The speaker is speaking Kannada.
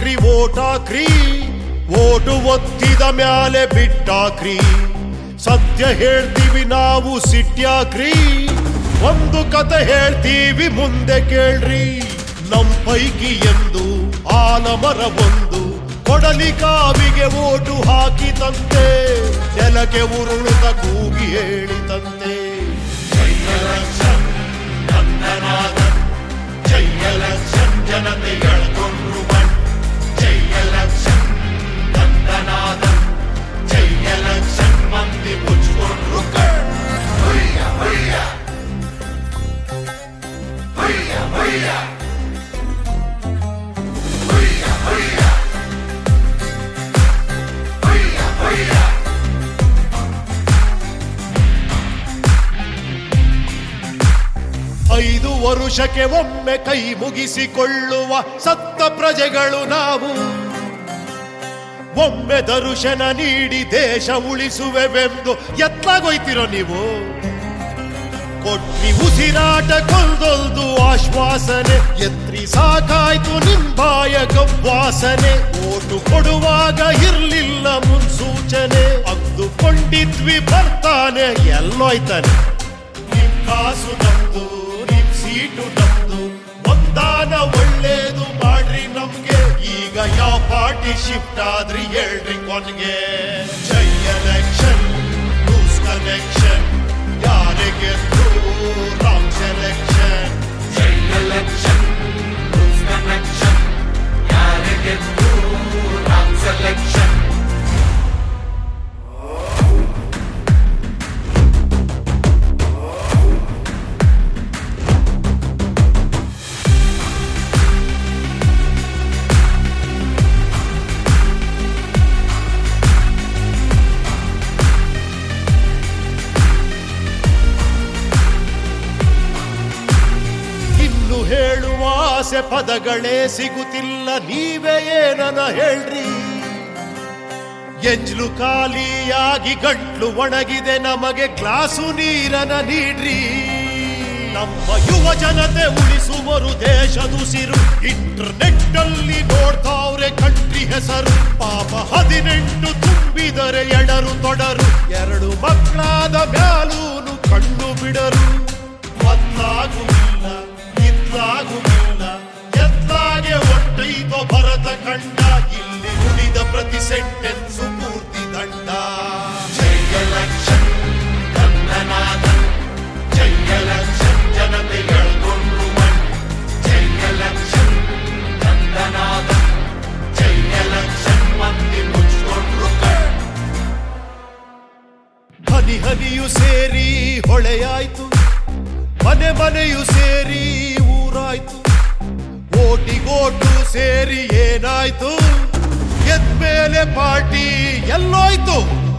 ಬಿಟ್ಟಾಕ್ರಿ ಓಟಾಕ್ರಿ ಓಟು ಒತ್ತಿದ ಮ್ಯಾಲೆ ಬಿಟ್ಟಾಕ್ರಿ ಸತ್ಯ ಹೇಳ್ತೀವಿ ನಾವು ಸಿಟ್ಯಾಕ್ರಿ ಒಂದು ಕತೆ ಹೇಳ್ತೀವಿ ಮುಂದೆ ಕೇಳ್ರಿ ನಮ್ ಪೈಕಿ ಎಂದು ಆಲಮರ ಒಂದು ಕೊಡಲಿ ಕಾವಿಗೆ ಓಟು ಹಾಕಿದಂತೆ ನೆಲಕ್ಕೆ ಉರುಳುತ್ತ ಕೂಗಿ ಹೇಳಿದಂತೆ ಜೈಯಲಕ್ಷನ್ ನಂದನಾದನ್ ಜೈಯಲಕ್ಷನ್ ಜನತೆ ಎಳ್ಕೊಂಡ್ರು ಬಣ್ ಜೈಯಲಕ್ಷನ್ ನಂದನಾದನ್ ಜೈಯಲಕ್ಷನ್ ಮಂದಿ ಮುಚ್ಕೊಂಡ್ರು ಕಣ್ ಹುಯ್ಯ ಹುಯ್ಯ ಹುಯ್ಯ ಹುಯ್ಯ ಹುಯ್ಯ ಹುಯ್ಯ ಹುಯ್ಯ ಹುಯ್ಯ ಐದು ವರುಷಕ್ಕೆ ಒಮ್ಮೆ ಕೈ ಮುಗಿಸಿಕೊಳ್ಳುವ ಸತ್ತ ಪ್ರಜೆಗಳು ನಾವು ಒಮ್ಮೆ ದರುಶನ ನೀಡಿ ದೇಶ ಉಳಿಸುವೆವೆಂದು ಎತ್ತಾಗೋಯ್ತಿರೋ ನೀವು ಕೊಟ್ಟಿ ಉಸಿರಾಟ ಕೊಲ್ದೊಲ್ದು ಆಶ್ವಾಸನೆ ಎತ್ರಿ ಸಾಕಾಯ್ತು ನಿಂಬಾಯ ವಾಸನೆ ಓಟು ಕೊಡುವಾಗ ಇರ್ಲಿಲ್ಲ ಮುನ್ಸೂಚನೆ ಅಂದುಕೊಂಡಿದ್ವಿ ಬರ್ತಾನೆ ಎಲ್ಲೋಯ್ತಾನೆ ನಿಮ್ ಕಾಸು ನಮ್ದು ನಿಮ್ ಸೀಟು ನಮ್ದು ಒಂದಾನ ಒಳ್ಳೇದು ಮಾಡ್ರಿ ನಮ್ಗೆ ಈಗ ಯಾವ ಪಾರ್ಟಿ ಶಿಫ್ಟ್ ಆದ್ರಿ ಹೇಳ್ರಿ ಕೊನೆಗೆ ಜೈ ಎಲೆಕ್ಷನ್ ಲೂಸ್ ಕನೆಕ್ಷನ್ ಯಾರಿಗೆ ರಾಂಗ್ ಸೆಲೆಕ್ಷನ್ ಜೈ ಎಲೆಕ್ಷನ್ ಲೂಸ್ ಕನೆಕ್ಷನ್ ಯಾರಿಗೆ ರಾಂಗ್ ಸೆಲೆಕ್ಷನ್ ಇನ್ನು ಹೇಳುವ ಆಸೆ ಪದಗಳೇ ಸಿಗುತ್ತಿಲ್ಲ ನೀವೇ ಏನನ ಹೇಳ್ರಿ ಎಂಜ್ಲು ಖಾಲಿಯಾಗಿ ಗಂಟ್ಲು ಒಣಗಿದೆ ನಮಗೆ ಗ್ಲಾಸು ನೀರನ ನೀಡ್ರಿ ನಮ್ಮ ಯುವ ಜನತೆ ಉಳಿಸುವರು ದೇಶದುಸಿರು ಇಂಟರ್ನೆಟ್ ಅಲ್ಲಿ ನೋಡ್ತಾವ್ರೆ ಕಂಟ್ರಿ ಹೆಸರು ಪಾಪ ಹದಿನೆಂಟು ತುಂಬಿದರೆ ಎಡರು ತೊಡರು ಎರಡು ಮಕ್ಕಳಾದ ಮ್ಯಾಲೂನು ಕಣ್ಣು ಬಿಡರು ಮತ್ತಾಗುವುದಿಲ್ಲ ಇತ್ಲಾಗುವುದಿಲ್ಲ ಎತ್ಲಾಗೆ ಒಟ್ಟೈತೋ ಭರತ ಕಂಡ ಇಲ್ಲಿ ಉಳಿದ ಪ್ರತಿ ಸೆಂಟೆನ್ಸು ಪೂರ್ತಿ ದಂಡ ಜೈ ಎಲೆಕ್ಷನ್ ಕಂದನಾದನ್ ಜೈ ಎಲೆಕ್ಷನ್ ಜನತೆ ಎಳ್ಕೊಂಡ್ರು ಮಣ್ ಜೈ ಎಲೆಕ್ಷನ್ ಕಂದನಾದನ್ ಜೈ ಎಲೆಕ್ಷನ್ ಮಂದಿ ಮುಚ್ಕೊಂಡ್ರು ಕಣ್ ಹನಿ ಹನಿಯು ಸೇರಿ ಹೊಳೆಯಾಯ್ತು ಮನೆ ಮನೆಯು ಸೇರಿ ಊರಾಯ್ತು ಓಟಿಗೋಟು ಸೇರಿ ಏನಾಯ್ತು ಎದ್ಮೇಲೆ ಪಾರ್ಟಿ ಎಲ್ಲೋಯ್ತು